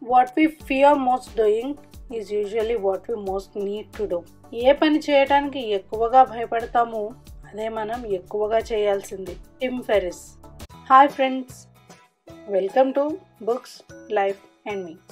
what we fear most doing is usually what we most need to do ఏ పని చేయడానికి ఎక్కువగా భయపడతామో అదే మనం ఎక్కువగా చేయాల్సింది Tim Ferriss hi friends welcome to books life and మీ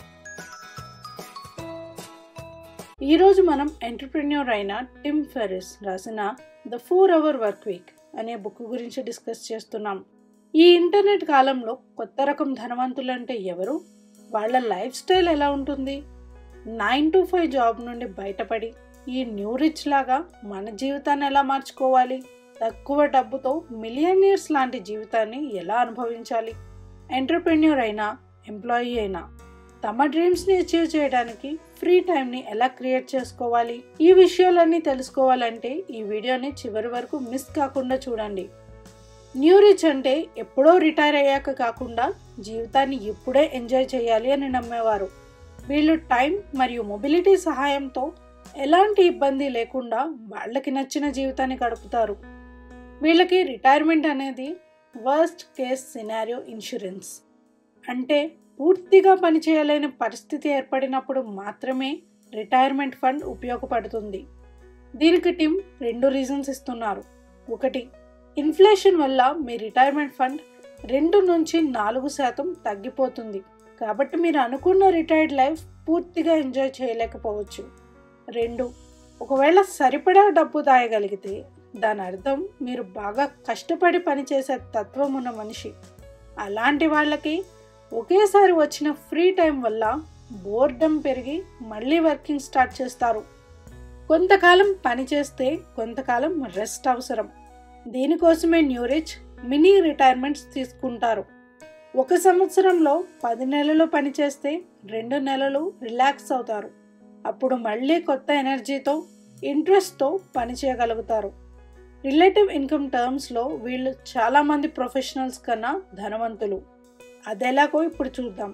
ఈరోజు మనం ఎంటర్ప్రెన్యూర్ అయిన టిమ్ ఫెరిస్ రాసిన the four hour work week అనే బుక్ గురించి డిస్కస్ చేస్తున్నాం ఈ ఇంటర్నెట్ కాలంలో కొత్త రకం ధనవంతులు అంటే ఎవరు వాళ్ళ లైఫ్ స్టైల్ ఎలా ఉంటుంది నైన్ టు ఫైవ్ జాబ్ నుండి బయటపడి ఈ న్యూ రిచ్ లాగా మన జీవితాన్ని ఎలా మార్చుకోవాలి తక్కువ డబ్బుతో మిలియనియర్స్ లాంటి జీవితాన్ని ఎలా అనుభవించాలి ఎంటర్ప్రెన్యూర్ అయినా ఎంప్లాయీ అయినా తమ డ్రీమ్స్ని అచీవ్ చేయడానికి ఫ్రీ టైంని ఎలా క్రియేట్ చేసుకోవాలి ఈ విషయాలన్నీ తెలుసుకోవాలంటే ఈ వీడియోని చివరి వరకు మిస్ కాకుండా చూడండి న్యూ రిచ్ అంటే ఎప్పుడో రిటైర్ అయ్యాక కాకుండా జీవితాన్ని ఇప్పుడే ఎంజాయ్ చేయాలి అని నమ్మేవారు వీళ్ళు టైం మరియు మొబిలిటీ సహాయంతో ఎలాంటి ఇబ్బంది లేకుండా వాళ్ళకి నచ్చిన జీవితాన్ని గడుపుతారు వీళ్ళకి రిటైర్మెంట్ అనేది వర్స్ట్ కేస్ సినారియో ఇన్సూరెన్స్ అంటే పూర్తిగా పనిచేయలేని పరిస్థితి ఏర్పడినప్పుడు మాత్రమే రిటైర్మెంట్ ఫండ్ ఉపయోగపడుతుంది దీనికి టీం రెండు రీజన్స్ ఇస్తున్నారు ఒకటి ఇన్ఫ్లేషన్ వల్ల మీ రిటైర్మెంట్ ఫండ్ రెండు నుంచి నాలుగు శాతం తగ్గిపోతుంది కాబట్టి మీరు అనుకున్న రిటైర్డ్ లైఫ్ పూర్తిగా ఎంజాయ్ చేయలేకపోవచ్చు రెండు ఒకవేళ సరిపడా డబ్బు దాయగలిగితే దాని అర్థం మీరు బాగా కష్టపడి పనిచేసే తత్వం ఉన్న మనిషి అలాంటి వాళ్ళకి ఒకేసారి వచ్చిన ఫ్రీ టైం వల్ల బోర్డమ్ పెరిగి మళ్ళీ వర్కింగ్ స్టార్ట్ చేస్తారు కొంతకాలం పని చేస్తే కొంతకాలం రెస్ట్ అవసరం దీనికోసమే న్యూ రిచ్ మినీ రిటైర్మెంట్స్ తీసుకుంటారు ఒక సంవత్సరంలో పది నెలలు పనిచేస్తే రెండు నెలలు రిలాక్స్ అవుతారు అప్పుడు మళ్ళీ కొత్త ఎనర్జీతో ఇంట్రెస్ట్తో పని చేయగలుగుతారు రిలేటివ్ ఇన్కమ్ టర్మ్స్లో వీళ్ళు చాలామంది ప్రొఫెషనల్స్ కన్నా ధనవంతులు అదెలాగో ఇప్పుడు చూద్దాం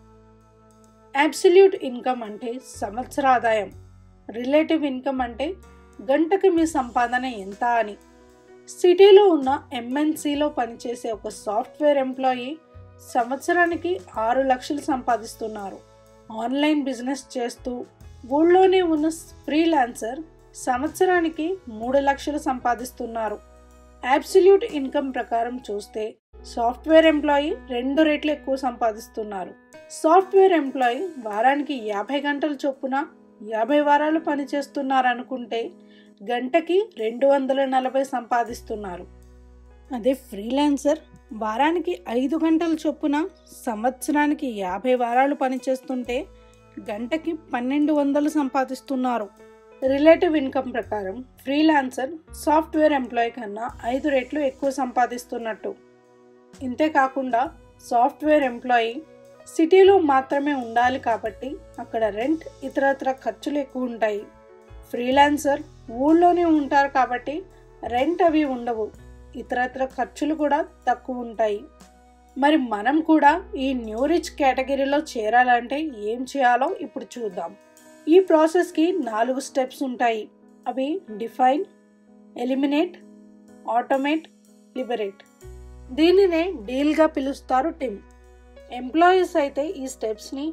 అబ్సల్యూట్ ఇన్కమ్ అంటే సంవత్సర ఆదాయం రిలేటివ్ ఇన్కమ్ అంటే గంటకి మీ సంపాదన ఎంత అని సిటీలో ఉన్న ఎంఎన్సిలో పనిచేసే ఒక సాఫ్ట్వేర్ ఎంప్లాయీ సంవత్సరానికి ఆరు లక్షలు సంపాదిస్తున్నారు ఆన్లైన్ బిజినెస్ చేస్తూ ఊళ్ళోనే ఉన్న ఫ్రీలాన్సర్ సంవత్సరానికి మూడు లక్షలు సంపాదిస్తున్నారు అబ్సల్యూట్ ఇన్కమ్ ప్రకారం చూస్తే సాఫ్ట్వేర్ ఎంప్లాయీ రెండు రెట్లు ఎక్కువ సంపాదిస్తున్నారు సాఫ్ట్వేర్ ఎంప్లాయీ వారానికి యాభై గంటల చొప్పున యాభై వారాలు పనిచేస్తున్నారు అనుకుంటే గంటకి రెండు వందల నలభై సంపాదిస్తున్నారు అదే ఫ్రీలాన్సర్ వారానికి ఐదు గంటల చొప్పున సంవత్సరానికి యాభై వారాలు పనిచేస్తుంటే గంటకి పన్నెండు వందలు సంపాదిస్తున్నారు రిలేటివ్ ఇన్కమ్ ప్రకారం ఫ్రీలాన్సర్ సాఫ్ట్వేర్ ఎంప్లాయీ కన్నా ఐదు రెట్లు ఎక్కువ సంపాదిస్తున్నట్టు ఇంతేకాకుండా సాఫ్ట్వేర్ ఎంప్లాయీ సిటీలో మాత్రమే ఉండాలి కాబట్టి అక్కడ రెంట్ ఇతరత్ర ఖర్చులు ఎక్కువ ఉంటాయి ఫ్రీలాన్సర్ ఊళ్ళోనే ఉంటారు కాబట్టి రెంట్ అవి ఉండవు ఇతరత్ర ఖర్చులు కూడా తక్కువ ఉంటాయి మరి మనం కూడా ఈ న్యూ రిచ్ కేటగిరీలో చేరాలంటే ఏం చేయాలో ఇప్పుడు చూద్దాం ఈ ప్రాసెస్కి నాలుగు స్టెప్స్ ఉంటాయి అవి డిఫైన్ ఎలిమినేట్ ఆటోమేట్ లిబరేట్ దీనినే డీల్గా పిలుస్తారు టిమ్ ఎంప్లాయీస్ అయితే ఈ స్టెప్స్ని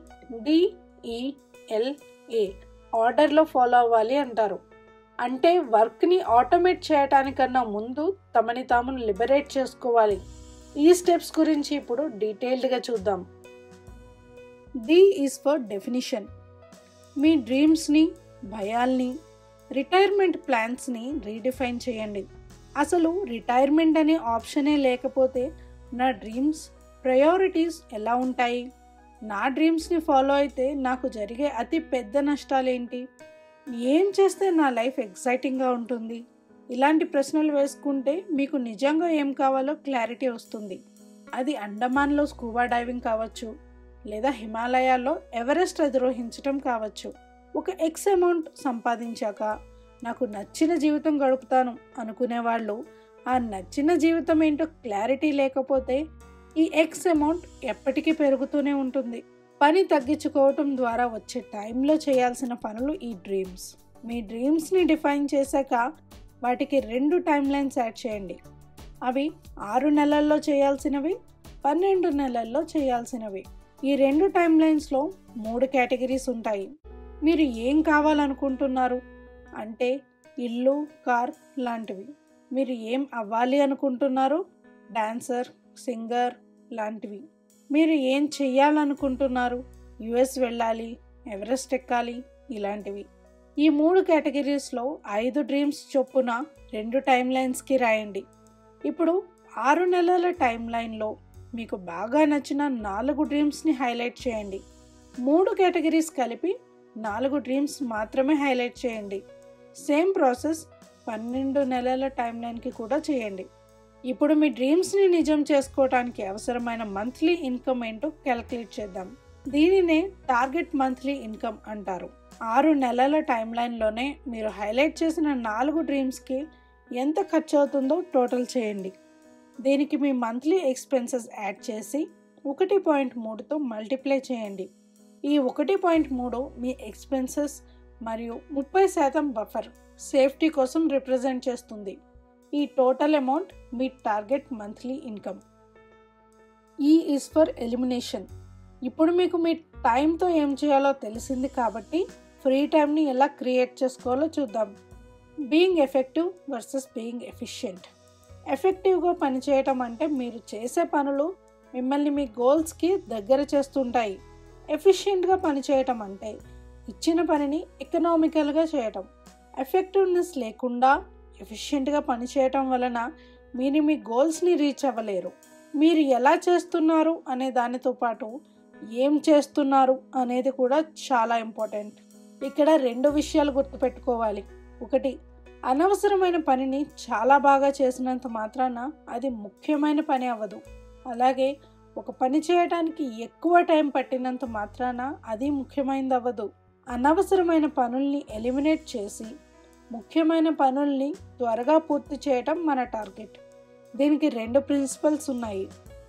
డిఈఎల్ఏ ఆర్డర్లో ఫాలో అవ్వాలి అంటారు అంటే వర్క్ని ఆటోమేట్ చేయటానికన్నా ముందు తమని తాము లిబరేట్ చేసుకోవాలి ఈ స్టెప్స్ గురించి ఇప్పుడు డీటెయిల్డ్గా చూద్దాం డి ఈజ్ ఫర్ డెఫినిషన్ మీ డ్రీమ్స్ని భయాల్ని రిటైర్మెంట్ ప్లాన్స్ని రీడిఫైన్ చేయండి అసలు రిటైర్మెంట్ అనే ఆప్షనే లేకపోతే నా డ్రీమ్స్ ప్రయారిటీస్ ఎలా ఉంటాయి నా డ్రీమ్స్ని ఫాలో అయితే నాకు జరిగే అతి పెద్ద నష్టాలు ఏంటి ఏం చేస్తే నా లైఫ్ ఎక్సైటింగ్గా ఉంటుంది ఇలాంటి ప్రశ్నలు వేసుకుంటే మీకు నిజంగా ఏం కావాలో క్లారిటీ వస్తుంది అది అండమాన్లో స్కూబా డైవింగ్ కావచ్చు లేదా హిమాలయాల్లో ఎవరెస్ట్ అధిరోహించటం కావచ్చు ఒక ఎక్స్ అమౌంట్ సంపాదించాక నాకు నచ్చిన జీవితం గడుపుతాను అనుకునే వాళ్ళు ఆ నచ్చిన జీవితం ఏంటో క్లారిటీ లేకపోతే ఈ ఎక్స్ అమౌంట్ ఎప్పటికీ పెరుగుతూనే ఉంటుంది పని తగ్గించుకోవటం ద్వారా వచ్చే టైంలో చేయాల్సిన పనులు ఈ డ్రీమ్స్ మీ డ్రీమ్స్ని డిఫైన్ చేశాక వాటికి రెండు టైం లైన్స్ యాడ్ చేయండి అవి ఆరు నెలల్లో చేయాల్సినవి పన్నెండు నెలల్లో చేయాల్సినవి ఈ రెండు టైం లైన్స్లో మూడు కేటగిరీస్ ఉంటాయి మీరు ఏం కావాలనుకుంటున్నారు అంటే ఇల్లు కార్ లాంటివి మీరు ఏం అవ్వాలి అనుకుంటున్నారు డాన్సర్ సింగర్ లాంటివి మీరు ఏం చెయ్యాలనుకుంటున్నారు యుఎస్ వెళ్ళాలి ఎవరెస్ట్ ఎక్కాలి ఇలాంటివి ఈ మూడు కేటగిరీస్లో ఐదు డ్రీమ్స్ చొప్పున రెండు టైం లైన్స్కి రాయండి ఇప్పుడు ఆరు నెలల టైం లైన్లో మీకు బాగా నచ్చిన నాలుగు డ్రీమ్స్ని హైలైట్ చేయండి మూడు కేటగిరీస్ కలిపి నాలుగు డ్రీమ్స్ మాత్రమే హైలైట్ చేయండి సేమ్ ప్రాసెస్ పన్నెండు నెలల టైం లైన్కి కూడా చేయండి ఇప్పుడు మీ డ్రీమ్స్ని నిజం చేసుకోవడానికి అవసరమైన మంత్లీ ఇన్కమ్ ఏంటో క్యాలిక్యులేట్ చేద్దాం దీనినే టార్గెట్ మంత్లీ ఇన్కమ్ అంటారు ఆరు నెలల టైం లైన్లోనే మీరు హైలైట్ చేసిన నాలుగు డ్రీమ్స్కి ఎంత ఖర్చు అవుతుందో టోటల్ చేయండి దీనికి మీ మంత్లీ ఎక్స్పెన్సెస్ యాడ్ చేసి ఒకటి పాయింట్ మూడుతో మల్టిప్లై చేయండి ఈ ఒకటి పాయింట్ మూడు మీ ఎక్స్పెన్సెస్ మరియు ముప్పై శాతం బఫర్ సేఫ్టీ కోసం రిప్రజెంట్ చేస్తుంది ఈ టోటల్ అమౌంట్ మీ target monthly income E is for elimination ఇప్పుడు మీకు మీ టైంతో ఏం చేయాలో తెలిసింది కాబట్టి ఫ్రీ టైంని ఎలా క్రియేట్ చేసుకోవాలో చూద్దాం being effective versus being efficient ఎఫెక్టివ్గా పనిచేయటం అంటే మీరు చేసే పనులు మిమ్మల్ని మీ గోల్స్కి దగ్గర చేస్తుంటాయి ఎఫిషియెంట్గా పనిచేయటం అంటే ఇచ్చిన పనిని ఎకనామికల్గా చేయటం ఎఫెక్టివ్నెస్ లేకుండా ఎఫిషియెంట్గా పనిచేయటం వలన మీరు మీ గోల్స్ని రీచ్ అవ్వలేరు మీరు ఎలా చేస్తున్నారు అనే దానితో పాటు ఏం చేస్తున్నారు అనేది కూడా చాలా ఇంపార్టెంట్ ఇక్కడ రెండు విషయాలు గుర్తుపెట్టుకోవాలి ఒకటి అనవసరమైన పనిని చాలా బాగా చేసినంత మాత్రాన అది ముఖ్యమైన పని అవ్వదు అలాగే ఒక పని చేయడానికి ఎక్కువ టైం పట్టినంత మాత్రాన అది ముఖ్యమైనది అవ్వదు అనవసరమైన పనుల్ని ఎలిమినేట్ చేసి ముఖ్యమైన పనుల్ని త్వరగా పూర్తి చేయటం మన టార్గెట్ దీనికి రెండు ప్రిన్సిపల్స్ ఉన్నాయి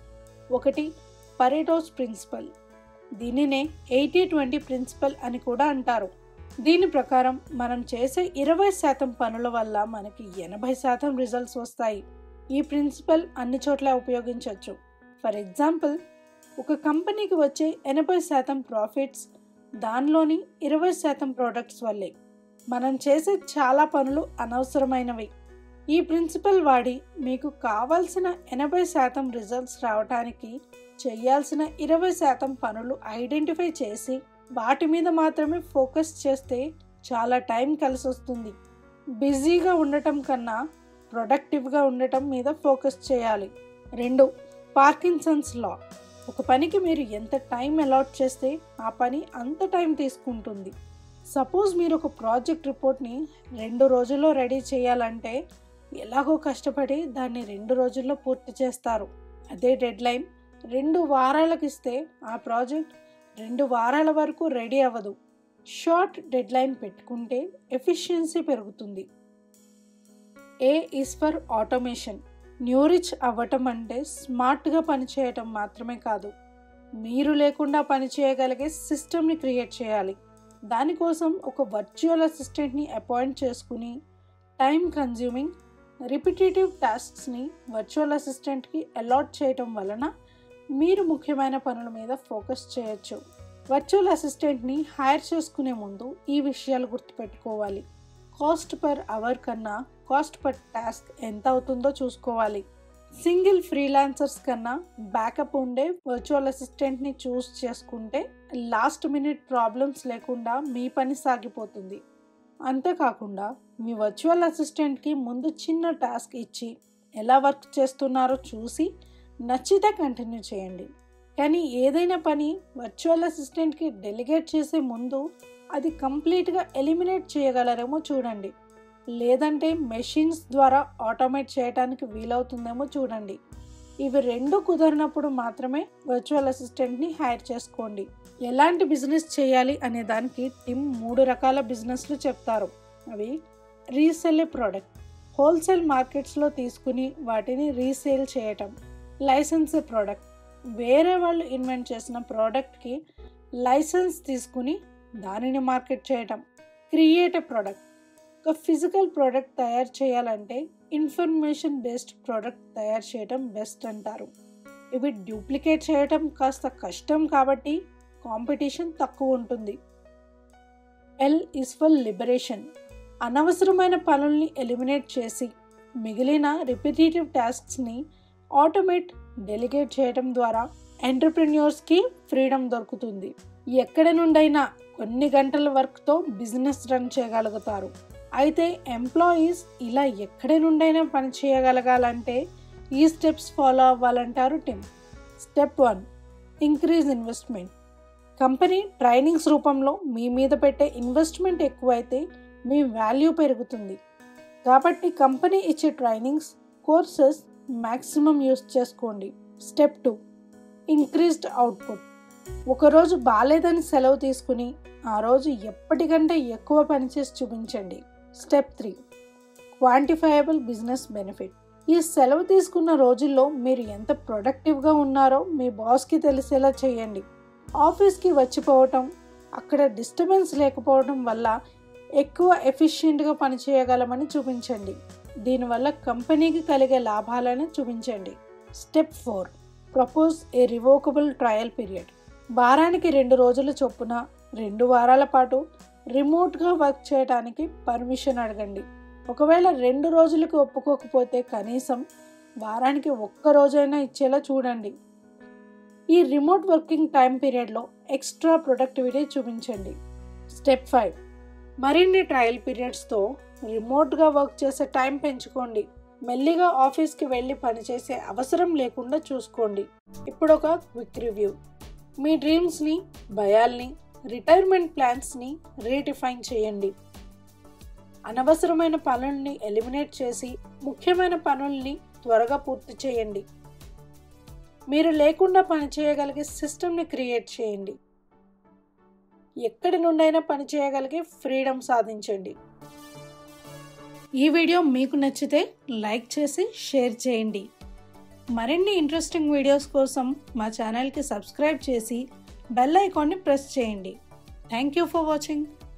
ఒకటి పరేటోస్ ప్రిన్సిపల్ దీనినే ఎయిటీ ట్వంటీ ప్రిన్సిపల్ అని కూడా అంటారు దీని ప్రకారం మనం చేసే ఇరవై శాతం పనుల వల్ల మనకి ఎనభై శాతం రిజల్ట్స్ వస్తాయి ఈ ప్రిన్సిపల్ అన్ని చోట్ల ఉపయోగించవచ్చు ఫర్ ఎగ్జాంపుల్ ఒక కంపెనీకి వచ్చే ఎనభై శాతం ప్రాఫిట్స్ దానిలోని ఇరవై శాతం ప్రోడక్ట్స్ వల్లే మనం చేసే చాలా పనులు అనవసరమైనవి ఈ ప్రిన్సిపల్ వాడి మీకు కావాల్సిన ఎనభై శాతం రిజల్ట్స్ రావడానికి చేయాల్సిన ఇరవై శాతం పనులు ఐడెంటిఫై చేసి వాటి మీద మాత్రమే ఫోకస్ చేస్తే చాలా టైం కలిసి వస్తుంది బిజీగా ఉండటం కన్నా ప్రొడక్టివ్గా ఉండటం మీద ఫోకస్ చేయాలి రెండు పార్కిన్సన్స్ లా ఒక పనికి మీరు ఎంత టైం అలాట్ చేస్తే ఆ పని అంత టైం తీసుకుంటుంది సపోజ్ మీరు ఒక ప్రాజెక్ట్ రిపోర్ట్ని రెండు రోజుల్లో రెడీ చేయాలంటే ఎలాగో కష్టపడి దాన్ని రెండు రోజుల్లో పూర్తి చేస్తారు అదే డెడ్ లైన్ రెండు వారాలకు ఇస్తే ఆ ప్రాజెక్ట్ రెండు వారాల వరకు రెడీ అవ్వదు షార్ట్ డెడ్ లైన్ పెట్టుకుంటే ఎఫిషియన్సీ పెరుగుతుంది A is for automation new rich అవ్వటం అంటే స్మార్ట్గా పనిచేయటం మాత్రమే కాదు మీరు లేకుండా పనిచేయగలిగే సిస్టమ్ని క్రియేట్ చేయాలి దానికోసం ఒక వర్చువల్ అసిస్టెంట్ని అపాయింట్ చేసుకుని టైం కన్జ్యూమింగ్ రిపిటేటివ్ టాస్క్స్ని వర్చువల్ అసిస్టెంట్కి అలాట్ చేయటం వలన మీరు ముఖ్యమైన పనుల మీద ఫోకస్ చేయొచ్చు వర్చువల్ అసిస్టెంట్ని హైర్ చేసుకునే ముందు ఈ విషయాలు గుర్తుపెట్టుకోవాలి కాస్ట్ పర్ అవర్ కన్నా కాస్ట్ పర్ టాస్క్ ఎంత అవుతుందో చూసుకోవాలి సింగిల్ ఫ్రీలాన్సర్స్ కన్నా బ్యాకప్ ఉండే వర్చువల్ అసిస్టెంట్ని చూస్ చేసుకుంటే లాస్ట్ మినిట్ ప్రాబ్లమ్స్ లేకుండా మీ పని సాగిపోతుంది అంతేకాకుండా మీ వర్చువల్ అసిస్టెంట్కి ముందు చిన్న టాస్క్ ఇచ్చి ఎలా వర్క్ చేస్తున్నారో చూసి నచ్చితే కంటిన్యూ చేయండి కానీ ఏదైనా పని వర్చువల్ అసిస్టెంట్కి డెలిగేట్ చేసే ముందు అది కంప్లీట్గా ఎలిమినేట్ చేయగలరేమో చూడండి లేదంటే మెషిన్స్ ద్వారా ఆటోమేట్ చేయడానికి వీలవుతుందేమో చూడండి ఇవి రెండు కుదరినప్పుడు మాత్రమే వర్చువల్ అసిస్టెంట్ని హైర్ చేసుకోండి ఎలాంటి బిజినెస్ చేయాలి అనే దానికి టిమ్ మూడు రకాల బిజినెస్లు చెప్తారు అవి రీసెల్ ప్రోడక్ట్ హోల్సేల్ మార్కెట్స్లో తీసుకుని వాటిని రీసేల్ చేయటం లైసెన్స్ ప్రోడక్ట్ వేరే వాళ్ళు ఇన్వెంట్ చేసిన ప్రోడక్ట్కి లైసెన్స్ తీసుకుని దానిని మార్కెట్ చేయటం క్రియేట్ ప్రోడక్ట్ ఒక ఫిజికల్ ప్రోడక్ట్ తయారు చేయాలంటే ఇన్ఫర్మేషన్ బేస్డ్ ప్రోడక్ట్ తయారు చేయడం బెస్ట్ అంటారు ఇవి డూప్లికేట్ చేయటం కాస్త కష్టం కాబట్టి కాంపిటీషన్ తక్కువ ఉంటుంది ఎల్ ఇస్ ఫర్ లిబరేషన్ అనవసరమైన పనుల్ని ఎలిమినేట్ చేసి మిగిలిన రిపిటేటివ్ టాస్క్స్ని ఆటోమేట్ డెలిగేట్ చేయడం ద్వారా ఎంటర్ప్రెన్యూర్స్కి ఫ్రీడమ్ దొరుకుతుంది ఎక్కడి నుండైనా కొన్ని గంటల వర్క్తో బిజినెస్ రన్ చేయగలుగుతారు అయితే ఎంప్లాయీస్ ఇలా ఎక్కడి నుండైనా పని చేయగలగాలంటే ఈ స్టెప్స్ ఫాలో అవ్వాలంటారు Tim step one increase investment company trainings రూపంలో మీ మీద పెట్టే ఇన్వెస్ట్మెంట్ ఎక్కువైతే మీ వాల్యూ పెరుగుతుంది కాబట్టి కంపెనీ ఇచ్చే ట్రైనింగ్స్ కోర్సెస్ మ్యాక్సిమం యూస్ చేసుకోండి స్టెప్ టూ ఇంక్రీజ్డ్ అవుట్పుట్ ఒకరోజు బాగాలేదని సెలవు తీసుకుని ఆ రోజు ఎప్పటికంటే ఎక్కువ పనిచేసి చూపించండి step three quantifiable business benefit ఈ సెలవు తీసుకున్న రోజుల్లో మీరు ఎంత ప్రొడక్టివ్గా ఉన్నారో మీ బాస్కి తెలిసేలా చేయండి ఆఫీస్కి వచ్చిపోవటం అక్కడ డిస్టర్బెన్స్ లేకపోవడం వల్ల ఎక్కువ ఎఫిషియెంట్గా పనిచేయగలమని చూపించండి దీనివల్ల కంపెనీకి కలిగే లాభాలను చూపించండి step four propose a revocable trial period వారానికి రెండు రోజుల చొప్పున రెండు వారాల పాటు రిమోట్గా వర్క్ చేయడానికి పర్మిషన్ అడగండి ఒకవేళ రెండు రోజులకు ఒప్పుకోకపోతే కనీసం వారానికి ఒక్క రోజైనా ఇచ్చేలా చూడండి ఈ రిమోట్ వర్కింగ్ టైం పీరియడ్లో ఎక్స్ట్రా ప్రొడక్టివిటీ చూపించండి స్టెప్ ఫైవ్ మరిన్ని ట్రయల్ పీరియడ్స్తో రిమోట్గా వర్క్ చేసే టైం పెంచుకోండి మెల్లిగా ఆఫీస్కి వెళ్ళి పనిచేసే అవసరం లేకుండా చూసుకోండి ఇప్పుడు ఒక క్విక్ రివ్యూ మీ డ్రీమ్స్ని భయాల్ని రిటైర్మెంట్ ప్లాన్స్ని రీడిఫైన్ చేయండి అనవసరమైన పనుల్ని ఎలిమినేట్ చేసి ముఖ్యమైన పనుల్ని త్వరగా పూర్తి చేయండి మీరు లేకుండా పని చేయగలిగే సిస్టమ్ని క్రియేట్ చేయండి ఎక్కడి నుండైనా పని చేయగలిగే ఫ్రీడమ్ సాధించండి ఈ వీడియో మీకు నచ్చితే లైక్ చేసి షేర్ చేయండి మరిన్ని ఇంట్రెస్టింగ్ వీడియోస్ కోసం మా ఛానల్కి సబ్స్క్రైబ్ చేసి బెల్ ఐకాన్ని ప్రెస్ చేయండి థ్యాంక్ యూ ఫర్ వాచింగ్